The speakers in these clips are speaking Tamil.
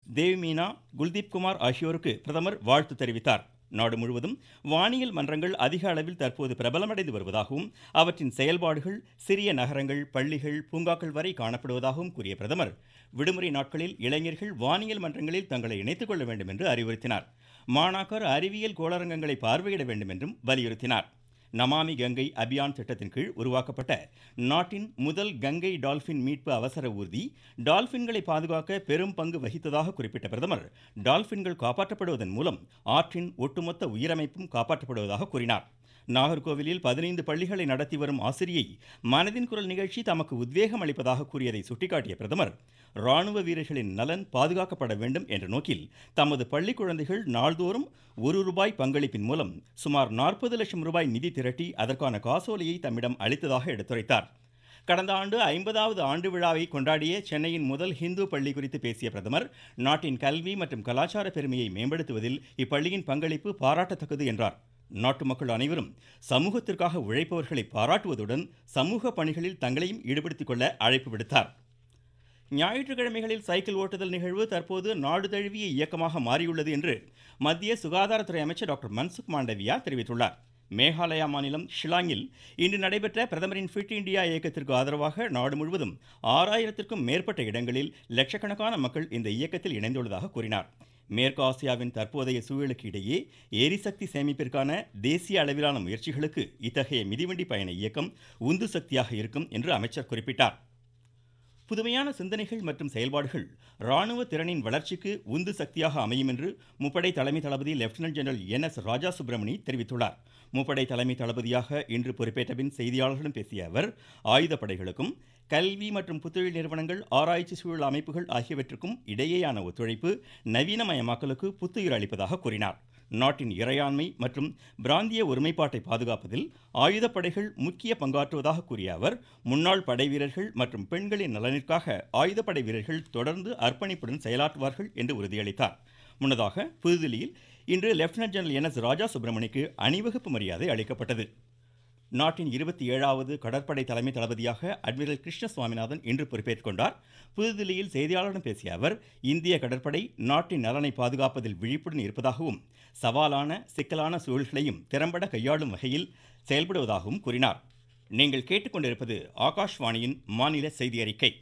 தேவ்மீனா குல்தீப் குமார் ஆகியோருக்கு பிரதமர் வாழ்த்து தெரிவித்தார் நாடு முழுவதும் வானியல் மன்றங்கள் அதிக அளவில் தற்போது பிரபலமடைந்து வருவதாகவும் அவற்றின் செயல்பாடுகள் சிறிய நகரங்கள் பள்ளிகள் பூங்காக்கள் வரை காணப்படுவதாகவும் கூறிய பிரதமர் விடுமுறை நாட்களில் இளைஞர்கள் வானியல் மன்றங்களில் தங்களை இணைத்துக் கொள்ள வேண்டும் என்று அறிவுறுத்தினார் மாணாக்கர் அறிவியல் கோளரங்கங்களை பார்வையிட வேண்டும் என்றும் வலியுறுத்தினார் நமாமி கங்கை அபியான் திட்டத்தின் கீழ் உருவாக்கப்பட்ட நாட்டின் முதல் கங்கை டால்பின் மீட்பு அவசர ஊர்தி டால்பின்களை பாதுகாக்க பெரும் பங்கு வகித்ததாக குறிப்பிட்ட பிரதமர் டால்பின்கள் காப்பாற்றப்படுவதன் மூலம் ஆற்றின் ஒட்டுமொத்த உயிரமைப்பும் காப்பாற்றப்படுவதாக கூறினார் நாகர்கோவிலில் பதினைந்து பள்ளிகளை நடத்தி வரும் ஆசிரியை மனதின் குரல் நிகழ்ச்சி தமக்கு உத்வேகம் அளிப்பதாக கூறியதை சுட்டிக்காட்டிய பிரதமர் ராணுவ வீரர்களின் நலன் பாதுகாக்கப்பட வேண்டும் என்ற நோக்கில் தமது பள்ளி குழந்தைகள் நாள்தோறும் ஒரு ரூபாய் பங்களிப்பின் மூலம் சுமார் நாற்பது லட்சம் ரூபாய் நிதி திரட்டி அதற்கான காசோலையை தம்மிடம் அளித்ததாக எடுத்துரைத்தார் கடந்த ஆண்டு ஐம்பதாவது ஆண்டு விழாவை கொண்டாடிய சென்னையின் முதல் ஹிந்து பள்ளி குறித்து பேசிய பிரதமர் நாட்டின் கல்வி மற்றும் கலாச்சார பெருமையை மேம்படுத்துவதில் இப்பள்ளியின் பங்களிப்பு பாராட்டத்தக்கது என்றார் நாட்டு மக்கள் அனைவரும் சமூகத்திற்காக உழைப்பவர்களை பாராட்டுவதுடன் சமூக பணிகளில் தங்களையும் ஈடுபடுத்திக் கொள்ள அழைப்பு விடுத்தார் ஞாயிற்றுக்கிழமைகளில் சைக்கிள் ஓட்டுதல் நிகழ்வு தற்போது நாடு தழுவிய இயக்கமாக மாறியுள்ளது என்று மத்திய சுகாதாரத்துறை அமைச்சர் டாக்டர் மன்சுக் மாண்டவியா தெரிவித்துள்ளார் மேகாலயா மாநிலம் ஷிலாங்கில் இன்று நடைபெற்ற பிரதமரின் ஃபிட் இந்தியா இயக்கத்திற்கு ஆதரவாக நாடு முழுவதும் ஆறாயிரத்திற்கும் மேற்பட்ட இடங்களில் லட்சக்கணக்கான மக்கள் இந்த இயக்கத்தில் இணைந்துள்ளதாக கூறினார் மேற்கு ஆசியாவின் தற்போதைய சூழலுக்கு இடையே எரிசக்தி சேமிப்பிற்கான தேசிய அளவிலான முயற்சிகளுக்கு இத்தகைய மிதிவண்டி பயண இயக்கம் உந்து சக்தியாக இருக்கும் என்று அமைச்சர் குறிப்பிட்டார் புதுமையான சிந்தனைகள் மற்றும் செயல்பாடுகள் ராணுவ திறனின் வளர்ச்சிக்கு உந்து சக்தியாக அமையும் என்று முப்படை தலைமை தளபதி lieutenant general N S Raja Subramani தெரிவித்துள்ளார் முப்படை தலைமை தளபதியாக இன்று பொறுப்பேற்ற பின் செய்தியாளர்களிடம் பேசிய அவர் ஆயுதப்படைகளுக்கும் கல்வி மற்றும் புத்தொழில் நிறுவனங்கள் ஆராய்ச்சி சூழல் அமைப்புகள் ஆகியவற்றுக்கும் இடையேயான ஒத்துழைப்பு நவீனமயமாக்கலுக்கு புத்துயிர் அளிப்பதாக கூறினார் நாட்டின் இறையாண்மை மற்றும் பிராந்திய ஒருமைப்பாட்டை பாதுகாப்பதில் ஆயுதப்படைகள் முக்கிய பங்காற்றுவதாக கூறிய அவர் முன்னாள் படை வீரர்கள் மற்றும் பெண்களின் நலனிற்காக ஆயுதப்படை வீரர்கள் தொடர்ந்து அர்ப்பணிப்புடன் செயலாற்றுவார்கள் என்று உறுதியளித்தார் முன்னதாக புதுதில்லியில் இன்று lieutenant general N S Raja சுப்பிரமணிக்கு அணிவகுப்பு மரியாதை அளிக்கப்பட்டது நாட்டின் இருபத்தி ஏழாவது கடற்படை தலைமை தளபதியாக அட்மிரல் கிருஷ்ண சுவாமிநாதன் இன்று பொறுப்பேற்றுக் கொண்டார் புதுதில்லியில் செய்தியாளர்களிடம் பேசிய அவர் இந்திய கடற்படை நாட்டின் நலனை பாதுகாப்பதில் விழிப்புடன் இருப்பதாகவும் சவாலான சிக்கலான சூழல்களையும் திறம்பட கையாளும் வகையில் செயல்படுவதாகவும் கூறினார் நீங்கள் கேட்டுக்கொண்டிருப்பது ஆகாஷ்வாணியின் மாநில செய்தி அறிக்கை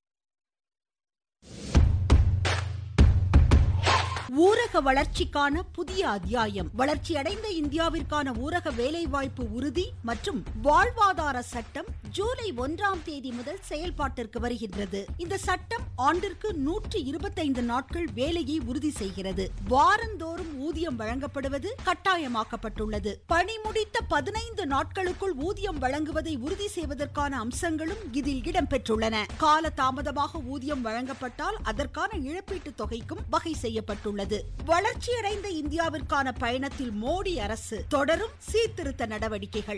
ஊரக வளர்ச்சிக்கான புதிய அத்தியாயம் வளர்ச்சியடைந்த இந்தியாவிற்கான ஊரக வேலைவாய்ப்பு உறுதி மற்றும் வாழ்வாதார சட்டம் ஜூலை ஒன்றாம் தேதி முதல் செயல்பாட்டிற்கு வருகின்றது இந்த சட்டம் ஆண்டிற்கு நூற்றி இருபத்தைந்து நாட்கள் வேலையை உறுதி செய்கிறது வாரந்தோறும் ஊதியம் வழங்கப்படுவது கட்டாயமாக்கப்பட்டுள்ளது பணி முடித்த பதினைந்து நாட்களுக்குள் ஊதியம் வழங்குவதை உறுதி செய்வதற்கான அம்சங்களும் இதில் இடம்பெற்றுள்ளன கால தாமதமாக ஊதியம் வழங்கப்பட்டால் அதற்கான இழப்பீட்டுத் தொகைக்கும் வகை செய்யப்பட்டுள்ளது உள்ளது வளர்ச்சியடைந்த இந்தியாவிற்கான பயணத்தில் மோடி அரசு தொடரும் சீர்திருத்த நடவடிக்கைகள்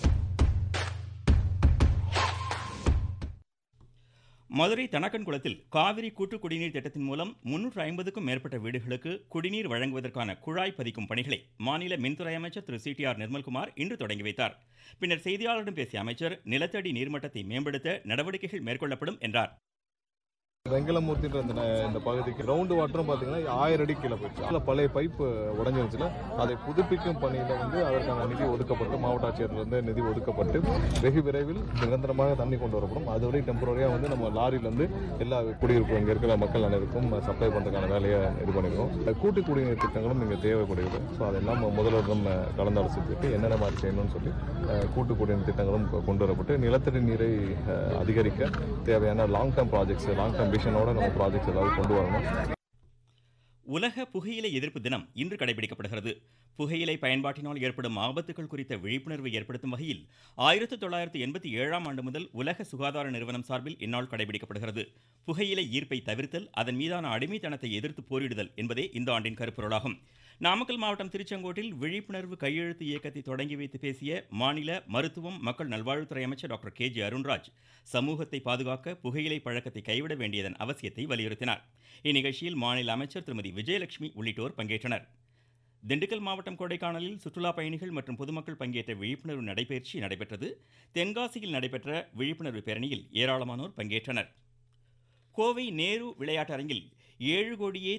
மதுரை தனக்கன்குளத்தில் காவிரி கூட்டு குடிநீர் திட்டத்தின் மூலம் முன்னூற்று ஐம்பதுக்கும் மேற்பட்ட வீடுகளுக்கு குடிநீர் வழங்குவதற்கான குழாய் பதிக்கும் பணிகளை மாநில மின்துறை அமைச்சர் Thiru C T R Nirmalkumar இன்று தொடங்கி வைத்தார் பின்னர் செய்தியாளர்களிடம் பேசிய அமைச்சர் நிலத்தடி நீர்மட்டத்தை மேம்படுத்த நடவடிக்கைகள் மேற்கொள்ளப்படும் என்றார் வெங்கலமூர்த்தின்ற இந்த இந்த பகுதிக்கு ரவுண்டு வாட்டரும் பார்த்தீங்கன்னா ஆயிரம் அடி கீழே போயிடுச்சு அதில் பழைய பைப்பு உடஞ்சிருச்சுல அதை புதுப்பிக்கும் பணியில் வந்து அதற்கான நிதி ஒதுக்கப்பட்டு மாவட்ட ஆட்சியர்லேருந்து நிதி ஒதுக்கப்பட்டு வெகு விரைவில் நிரந்தரமாக தண்ணி கொண்டு வரப்படும் அதுவரை டெம்பரரியாக வந்து நம்ம லாரியிலேருந்து எல்லா குடியிருப்பு இங்கே இருக்கிற மக்கள் அனைவருக்கும் சப்ளை பண்ணுறதுக்கான வேலையை இது பண்ணியிருக்கோம் கூட்டு குடிநீர் திட்டங்களும் இங்கே தேவைப்படுகிறது ஸோ அதெல்லாம் முதல்வரிடம் கலந்தாலோசித்துட்டு என்னென்ன மாதிரி செய்யணும்னு சொல்லி கூட்டு குடிநீர் திட்டங்களும் கொண்டு வரப்பட்டு நிலத்தடி நீரை அதிகரிக்க தேவையான long term projects long term விஷனோட நம்ம ப்ராஜெக்ட்ஸ் ஏதாவது கொண்டு வரணும் உலக புகையிலை எதிர்ப்பு தினம் இன்று கடைபிடிக்கப்படுகிறது புகையிலை பயன்பாட்டினால் ஏற்படும் ஆபத்துகள் குறித்த விழிப்புணர்வை ஏற்படுத்தும் வகையில் ஆயிரத்தி தொள்ளாயிரத்தி எண்பத்தி ஏழாம் ஆண்டு முதல் உலக சுகாதார நிறுவனம் சார்பில் இந்நாள் கடைபிடிக்கப்படுகிறது புகையிலை ஈர்ப்பை தவிர்த்தல் அதன் மீதான அடிமைத்தனத்தை எதிர்த்து போரிடுதல் என்பதே இந்த ஆண்டின் கருப்பொருளாகும் நாமக்கல் மாவட்டம் திருச்செங்கோட்டில் விழிப்புணர்வு கையெழுத்து இயக்கத்தை தொடங்கி வைத்து பேசிய மாநில மருத்துவம் மக்கள் நல்வாழ்வுத்துறை அமைச்சர் டாக்டர் கே ஜி அருண்ராஜ் சமூகத்தை பாதுகாக்க புகையிலை பழக்கத்தை கைவிட வேண்டியதன் அவசியத்தை வலியுறுத்தினார் இந்நிகழ்ச்சியில் மாநில அமைச்சர் திருமதி விஜயலட்சுமி உள்ளிட்டோர் பங்கேற்றனர் திண்டுக்கல் மாவட்டம் கொடைக்கானலில் சுற்றுலா பயணிகள் மற்றும் பொதுமக்கள் பங்கேற்ற விழிப்புணர்வு நடைபயிற்சி நடைபெற்றது தென்காசியில் நடைபெற்ற விழிப்புணர்வு பேரணியில் ஏராளமானோர் பங்கேற்றனர் கோவை நேரு விளையாட்டரங்கில் ஏழு கோடியே